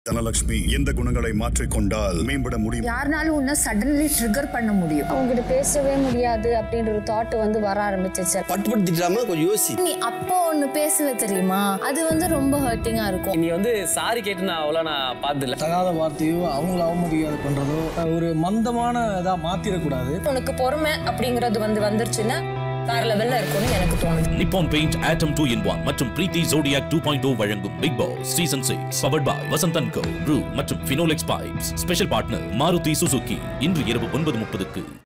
தனலட்சுமி இந்த குணங்களை மாற்றிக்கொண்டால் மேம்பட முடியும் யாருனாலும் உன்னை சடன்லி ட்ரிகர் பண்ண முடியும் அவங்ககிட்ட பேசவே முடியாது அப்படின்ற ஒரு தாட் வந்து வர ஆரம்பிச்சிச்சு பட்டு பட்டு திட்டாம கொஞ்சம் யோசி நீ அப்போ ஒண்ணு பேசுவ தெரியுமா அது வந்து ரொம்ப ஹர்ட்டிங்கா இருக்கும் நீ வந்து சாரி கேட்டு நான் அவ்வளோ நான் பார்த்ததில்ல தகாத வார்த்தையோ அவங்கள அவமரியாதை பண்றதோ ஒரு மந்தமான இதா மாத்திரக்கூடாது உனக்கு பொறுமை அப்படிங்கிறது வந்து வந்துருச்சுன்னா வேற லெவல்ல இருக்கும்னு எனக்கு தோணுது Nippon paint Atom two in one மற்றும் பிரீத்தி ஜோடியாக் டூ பாயிண்ட் வழங்கும் Bigg Boss season six powered by Vasanthan co Bru மற்றும் Finolex pipes special partner Maruti Suzuki இன்று இரவு ஒன்பது முப்பதுக்கு